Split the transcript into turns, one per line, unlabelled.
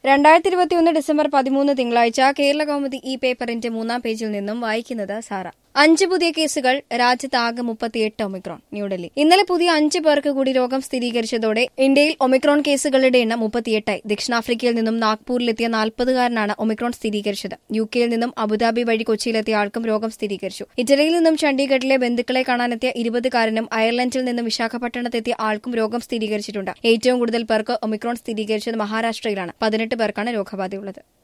രണ്ടായിരത്തി ഇരുപത്തിയൊന്ന് ഡിസംബർ പതിമൂന്ന് തിങ്കളാഴ്ച കേരള കൗമുദി ഈ പേപ്പറിന്റെ മൂന്നാം പേജിൽ നിന്നും വായിക്കുന്നത് സാറ അഞ്ച് പുതിയ കേസുകൾ രാജ്യത്ത് ആകെ മുപ്പത്തിയെട്ട് ഒമിക്രോൺ ന്യൂഡൽഹി ഇന്നലെ പുതിയ അഞ്ച് പേർക്ക് കൂടി രോഗം സ്ഥിരീകരിച്ചതോടെ ഇന്ത്യയിൽ ഒമിക്രോൺ കേസുകളുടെ എണ്ണം മുപ്പത്തിയെട്ടായി ദക്ഷിണാഫ്രിക്കയിൽ നിന്നും നാഗ്പൂരിലെത്തിയ നാൽപ്പതുകാരനാണ് ഒമിക്രോൺ സ്ഥിരീകരിച്ചത് യു കെയിൽ നിന്നും അബുദാബി വഴി കൊച്ചിയിലെത്തിയ ആൾക്കും രോഗം സ്ഥിരീകരിച്ചു ഇറ്റലിയിൽ നിന്നും ചണ്ഡീഗഡിലെ ബന്ധുക്കളെ കാണാനെത്തിയ ഇരുപതുകാരനും അയർലൻഡിൽ നിന്നും വിശാഖപട്ടണത്തെത്തിയ ആൾക്കും രോഗം സ്ഥിരീകരിച്ചിട്ടുണ്ട് ഏറ്റവും കൂടുതൽ പേർക്ക് ഒമിക്രോൺ സ്ഥിരീകരിച്ചത് മഹാരാഷ്ട്രയിലാണ് പതിനെട്ട് പേർക്കാണ് രോഗബാധയുള്ളത്